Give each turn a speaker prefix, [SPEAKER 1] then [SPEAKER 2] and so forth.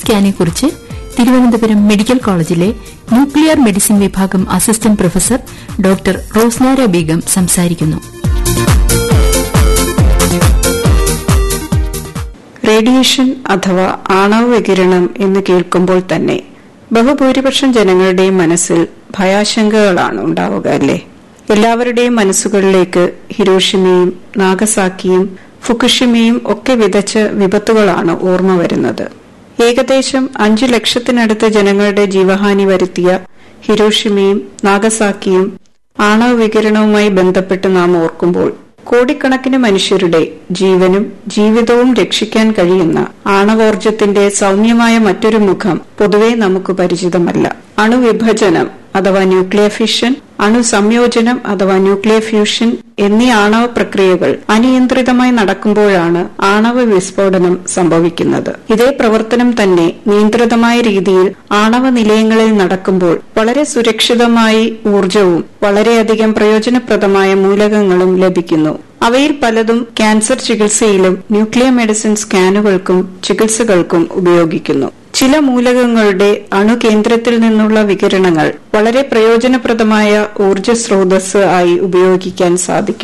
[SPEAKER 1] സ്കാനെക്കുറിച്ച് Thiruvananthapuram medical കോളേജിലെ nuclear medicine വിഭാഗം assistant professor doctor Rosnara Beegum സംസാരിക്കുന്നു
[SPEAKER 2] റേഡിയേഷൻ അഥവാ ആണവ വികിരണം എന്ന് കേൾക്കുമ്പോൾ തന്നെ ബഹുഭൂരിപക്ഷം ജനങ്ങളുടെയും മനസ്സിൽ ഭയാശങ്കകളാണ് ഉണ്ടാവുക അല്ലേ എല്ലാവരുടെയും മനസ്സുകളിലേക്ക് ഹിരോഷിമയും നാഗസാക്കിയും ഫുക്കുഷിമയും ഒക്കെ വിതച്ച വിപത്തുകളാണ് ഓർമ്മ വരുന്നത് ഏകദേശം അഞ്ചു ലക്ഷത്തിനടുത്ത് ജനങ്ങളുടെ ജീവഹാനി വരുത്തിയ ഹിരോഷിമയും നാഗസാക്കിയും ആണവ വികിരണവുമായി ബന്ധപ്പെട്ട് നാം ഓർക്കുമ്പോൾ കോടിക്കണക്കിന് മനുഷ്യരുടെ ജീവനും ജീവിതവും രക്ഷിക്കാൻ കഴിയുന്ന ആണവോർജത്തിന്റെ സൗമ്യമായ മറ്റൊരു മുഖം പൊതുവെ നമുക്ക് പരിചിതമല്ല അണുവിഭജനം അഥവാ ന്യൂക്ലിയർ ഫിഷൻ അണുസംയോജനം അഥവാ ന്യൂക്ലിയർ ഫ്യൂഷൻ എന്നീ ആണവ പ്രക്രിയകൾ അനിയന്ത്രിതമായി നടക്കുമ്പോഴാണ് ആണവ വിസ്ഫോടനം സംഭവിക്കുന്നത് ഇതേ പ്രവർത്തനം തന്നെ നിയന്ത്രിതമായ രീതിയിൽ ആണവ നിലയങ്ങളിൽ നടക്കുമ്പോൾ വളരെ സുരക്ഷിതമായി ഊർജവും വളരെയധികം പ്രയോജനപ്രദമായ മൂലകങ്ങളും ലഭിക്കുന്നു അവയിൽ പലതും ക്യാൻസർ ചികിത്സയിലും ന്യൂക്ലിയർ മെഡിസിൻ സ്കാനുകൾക്കും ചികിത്സകൾക്കും ഉപയോഗിക്കുന്നു ചില മൂലകങ്ങളുടെ അണുകേന്ദ്രത്തിൽ നിന്നുള്ള വികിരണങ്ങൾ വളരെ പ്രയോജനപ്രദമായ ഊർജ്ജ സ്രോതസ് ആയി ഉപയോഗിക്കാൻ സാധിക്കും